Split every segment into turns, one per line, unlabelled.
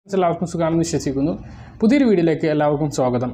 എല്ലാവർക്കും സുഖമാണെന്ന് വിശ്വസിക്കുന്നു പുതിയൊരു വീഡിയോയിലേക്ക് എല്ലാവർക്കും സ്വാഗതം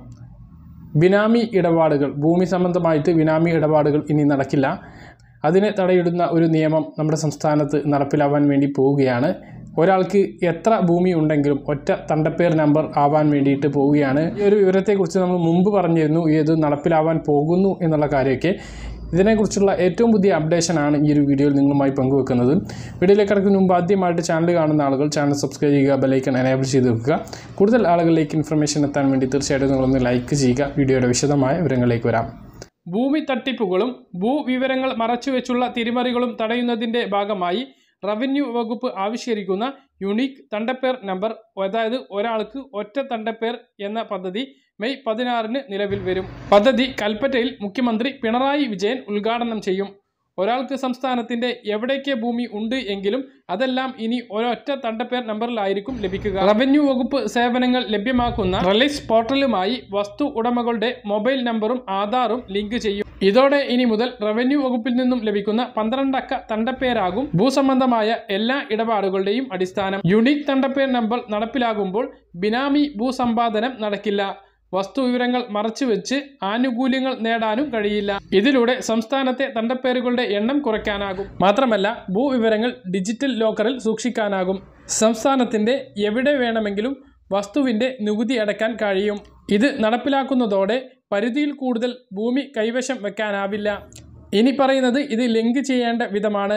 ബിനാമി ഇടപാടുകൾ ഭൂമി സംബന്ധമായിട്ട് ബിനാമി ഇടപാടുകൾ ഇനി നടക്കില്ല അതിനെ തടയിടുന്ന ഒരു നിയമം നമ്മുടെ സംസ്ഥാനത്ത് നടപ്പിലാവാൻ വേണ്ടി പോവുകയാണ് ഒരാൾക്ക് എത്ര ഭൂമി ഉണ്ടെങ്കിലും ഒറ്റ തണ്ടപ്പേർ നമ്പർ ആവാൻ വേണ്ടിയിട്ട് പോവുകയാണ് ഈ ഒരു വിവരത്തെക്കുറിച്ച് നമ്മൾ മുമ്പ് പറഞ്ഞിരുന്നു ഇത് നടപ്പിലാവാൻ പോകുന്നു എന്നുള്ള കാര്യമൊക്കെ ഇതിനെക്കുറിച്ചുള്ള ഏറ്റവും പുതിയ അപ്ഡേഷനാണ് ഈ ഒരു വീഡിയോയിൽ നിങ്ങളുമായി പങ്കുവെക്കുന്നത് വീഡിയോയിലേക്ക് കിടക്കുന്ന മുമ്പ് ആദ്യമായിട്ട് ചാനൽ കാണുന്ന ആളുകൾ ചാനൽ സബ്സ്ക്രൈബ് ചെയ്യുക ബെലൈക്കൺ എനേബിൾ ചെയ്ത് വെക്കുക കൂടുതൽ ആളുകളിലേക്ക് ഇൻഫർമേഷൻ എത്താൻ വേണ്ടി തീർച്ചയായിട്ടും നിങ്ങളൊന്ന് ലൈക്ക് ചെയ്യുക വീഡിയോയുടെ വിശദമായ വിവരങ്ങളിലേക്ക് വരാം ഭൂമി തട്ടിപ്പുകളും ഭൂവിവരങ്ങൾ മറച്ചുവെച്ചുള്ള തിരിമറികളും തടയുന്നതിൻ്റെ ഭാഗമായി റവന്യൂ വകുപ്പ് ആവിഷ്കരിക്കുന്ന യുണീക്ക് തണ്ടപ്പേർ നമ്പർ അതായത് ഒരാൾക്ക് ഒറ്റ തണ്ടപ്പേർ എന്ന പദ്ധതി മെയ് പതിനാറിന് നിലവിൽ വരും പദ്ധതി കൽപ്പറ്റയിൽ മുഖ്യമന്ത്രി പിണറായി വിജയൻ ഉദ്ഘാടനം ചെയ്യും ഒരാൾക്ക് സംസ്ഥാനത്തിന്റെ എവിടേക്ക് ഭൂമി ഉണ്ട് എങ്കിലും അതെല്ലാം ഇനി ഒരൊറ്റ തണ്ടപ്പേർ നമ്പറിലായിരിക്കും ലഭിക്കുക റവന്യൂ വകുപ്പ് സേവനങ്ങൾ ലഭ്യമാക്കുന്ന റിലീസ് പോർട്ടലുമായി വസ്തു ഉടമകളുടെ മൊബൈൽ നമ്പറും ആധാറും ലിങ്ക് ചെയ്യും ഇതോടെ ഇനി മുതൽ റവന്യൂ വകുപ്പിൽ നിന്നും ലഭിക്കുന്ന പന്ത്രണ്ടക്ക തണ്ടപ്പേരാകും ഭൂസംബന്ധമായ എല്ലാ ഇടപാടുകളുടെയും അടിസ്ഥാനം യുണീക് തണ്ടപ്പേർ നമ്പർ നടപ്പിലാകുമ്പോൾ ബിനാമി ഭൂസമ്പാദനം നടക്കില്ല വസ്തുവിവരങ്ങൾ മറച്ചുവെച്ച് ആനുകൂല്യങ്ങൾ നേടാനും കഴിയില്ല ഇതിലൂടെ സംസ്ഥാനത്തെ തണ്ടപ്പേരുകളുടെ എണ്ണം കുറയ്ക്കാനാകും മാത്രമല്ല ഭൂവിവരങ്ങൾ ഡിജിറ്റൽ ലോക്കറിൽ സൂക്ഷിക്കാനാകും സംസ്ഥാനത്തിന്റെ എവിടെ വേണമെങ്കിലും വസ്തുവിന്റെ നികുതി അടയ്ക്കാൻ കഴിയും ഇത് നടപ്പിലാക്കുന്നതോടെ പരിധിയിൽ കൂടുതൽ ഭൂമി കൈവശം വെക്കാനാവില്ല ഇനി പറയുന്നത് ഇത് ലിങ്ക് ചെയ്യേണ്ട വിധമാണ്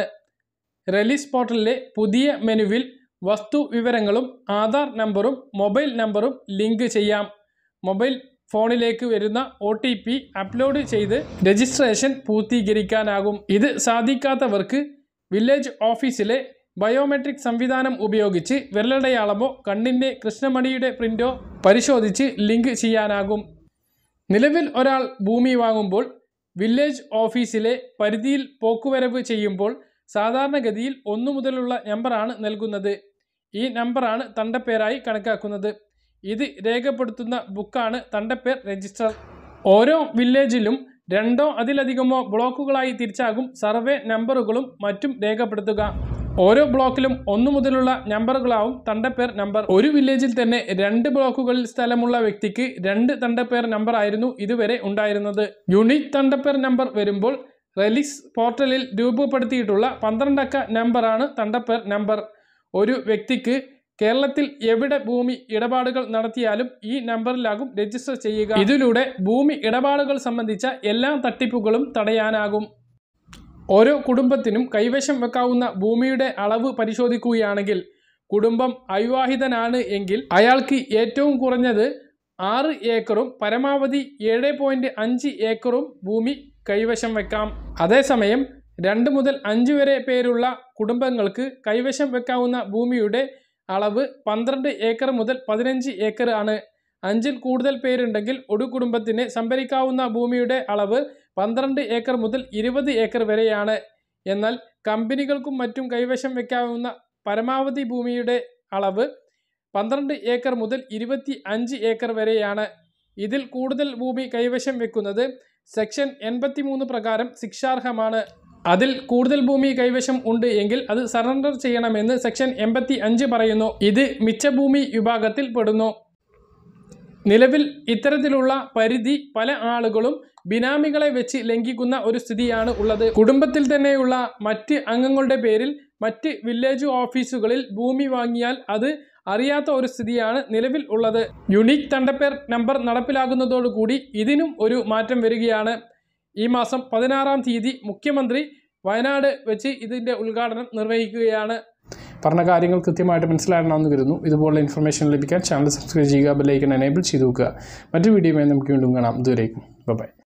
റിലീസ് പോർട്ടലിലെ പുതിയ മെനുവിൽ വസ്തു വിവരങ്ങളും ആധാർ നമ്പറും മൊബൈൽ നമ്പറും ലിങ്ക് ചെയ്യാം മൊബൈൽ ഫോണിലേക്ക് വരുന്ന ഒ ടി പി അപ്ലോഡ് ചെയ്ത് രജിസ്ട്രേഷൻ പൂർത്തീകരിക്കാനാകും ഇത് സാധിക്കാത്തവർക്ക് വില്ലേജ് ഓഫീസിലെ ബയോമെട്രിക് സംവിധാനം ഉപയോഗിച്ച് വിരലടയാളമോ കണ്ണിൻ്റെ കൃഷ്ണമണിയുടെ പ്രിൻ്റോ പരിശോധിച്ച് ലിങ്ക് ചെയ്യാനാകും നിലവിൽ ഒരാൾ ഭൂമി വാങ്ങുമ്പോൾ വില്ലേജ് ഓഫീസിലെ പരിധിയിൽ പോക്കുവരവ് ചെയ്യുമ്പോൾ സാധാരണഗതിയിൽ ഒന്നു മുതലുള്ള നമ്പറാണ് നൽകുന്നത് ഈ നമ്പറാണ് തണ്ടപ്പേരായി കണക്കാക്കുന്നത് ഇത് രേഖപ്പെടുത്തുന്ന ബുക്കാണ് തണ്ടപ്പേർ രജിസ്റ്റർ ഓരോ വില്ലേജിലും രണ്ടോ അതിലധികമോ ബ്ലോക്കുകളായി തിരിച്ചാകും സർവേ നമ്പറുകളും മറ്റും രേഖപ്പെടുത്തുക ഓരോ ബ്ലോക്കിലും ഒന്നു മുതലുള്ള നമ്പറുകളാവും തണ്ടപ്പേർ നമ്പർ ഒരു വില്ലേജിൽ തന്നെ രണ്ട് ബ്ലോക്കുകളിൽ സ്ഥലമുള്ള വ്യക്തിക്ക് രണ്ട് തണ്ടപ്പേർ നമ്പർ ആയിരുന്നു ഇതുവരെ ഉണ്ടായിരുന്നത് യുണീക് തണ്ടപ്പേർ നമ്പർ വരുമ്പോൾ റിലീസ് പോർട്ടലിൽ രൂപപ്പെടുത്തിയിട്ടുള്ള പന്ത്രണ്ടക്ക നമ്പറാണ് തണ്ടപ്പേർ നമ്പർ ഒരു വ്യക്തിക്ക് കേരളത്തിൽ എവിടെ ഭൂമി ഇടപാടുകൾ നടത്തിയാലും ഈ നമ്പറിലാകും രജിസ്റ്റർ ചെയ്യുക ഇതിലൂടെ ഭൂമി ഇടപാടുകൾ സംബന്ധിച്ച എല്ലാ തട്ടിപ്പുകളും തടയാനാകും ഓരോ കുടുംബത്തിനും കൈവശം വെക്കാവുന്ന ഭൂമിയുടെ അളവ് പരിശോധിക്കുകയാണെങ്കിൽ കുടുംബം അവിവാഹിതനാണ് എങ്കിൽ അയാൾക്ക് ഏറ്റവും കുറഞ്ഞത് ആറ് ഏക്കറും പരമാവധി ഏഴ് പോയിൻറ്റ് അഞ്ച് ഏക്കറും ഭൂമി കൈവശം വെക്കാം അതേസമയം രണ്ട് മുതൽ അഞ്ച് വരെ പേരുള്ള കുടുംബങ്ങൾക്ക് കൈവശം വെക്കാവുന്ന ഭൂമിയുടെ അളവ് പന്ത്രണ്ട് ഏക്കർ മുതൽ പതിനഞ്ച് ഏക്കർ ആണ് അഞ്ചിൽ കൂടുതൽ പേരുണ്ടെങ്കിൽ ഒരു കുടുംബത്തിന് സംഭരിക്കാവുന്ന ഭൂമിയുടെ അളവ് പന്ത്രണ്ട് ഏക്കർ മുതൽ ഇരുപത് ഏക്കർ വരെയാണ് എന്നാൽ കമ്പനികൾക്കും മറ്റും കൈവശം വയ്ക്കാവുന്ന പരമാവധി ഭൂമിയുടെ അളവ് പന്ത്രണ്ട് ഏക്കർ മുതൽ ഇരുപത്തി അഞ്ച് ഏക്കർ വരെയാണ് ഇതിൽ കൂടുതൽ ഭൂമി കൈവശം വെക്കുന്നത് സെക്ഷൻ എൺപത്തി മൂന്ന് പ്രകാരം ശിക്ഷാർഹമാണ് അതിൽ കൂടുതൽ ഭൂമി കൈവശം ഉണ്ട് എങ്കിൽ അത് സറണ്ടർ ചെയ്യണമെന്ന് സെക്ഷൻ എൺപത്തി അഞ്ച് പറയുന്നു ഇത് മിച്ചഭൂമി വിഭാഗത്തിൽ പെടുന്നു നിലവിൽ ഇത്തരത്തിലുള്ള പരിധി പല ആളുകളും ബിനാമികളെ വെച്ച് ലംഘിക്കുന്ന ഒരു സ്ഥിതിയാണ് ഉള്ളത് കുടുംബത്തിൽ തന്നെയുള്ള മറ്റ് അംഗങ്ങളുടെ പേരിൽ മറ്റ് വില്ലേജ് ഓഫീസുകളിൽ ഭൂമി വാങ്ങിയാൽ അത് അറിയാത്ത ഒരു സ്ഥിതിയാണ് നിലവിൽ ഉള്ളത് യുണീക് തണ്ടപ്പേർ നമ്പർ നടപ്പിലാകുന്നതോടുകൂടി ഇതിനും ഒരു മാറ്റം വരികയാണ് ഈ മാസം പതിനാറാം തീയതി മുഖ്യമന്ത്രി വയനാട് വെച്ച് ഇതിൻ്റെ ഉദ്ഘാടനം നിർവഹിക്കുകയാണ് പറഞ്ഞ കാര്യങ്ങൾ കൃത്യമായിട്ട് മനസ്സിലാകണമെന്ന് കരുതുന്നു ഇതുപോലുള്ള ഇൻഫർമേഷൻ ലഭിക്കാൻ ചാനൽ സബ്സ്ക്രൈബ് ചെയ്യുക ബെല്ലൈക്കൺ എനേബിൾ ചെയ്ത് വെക്കുക മറ്റു വീഡിയോയുമായി നമുക്ക് വീണ്ടും കാണാം ഇതുവരേക്കും ബൈ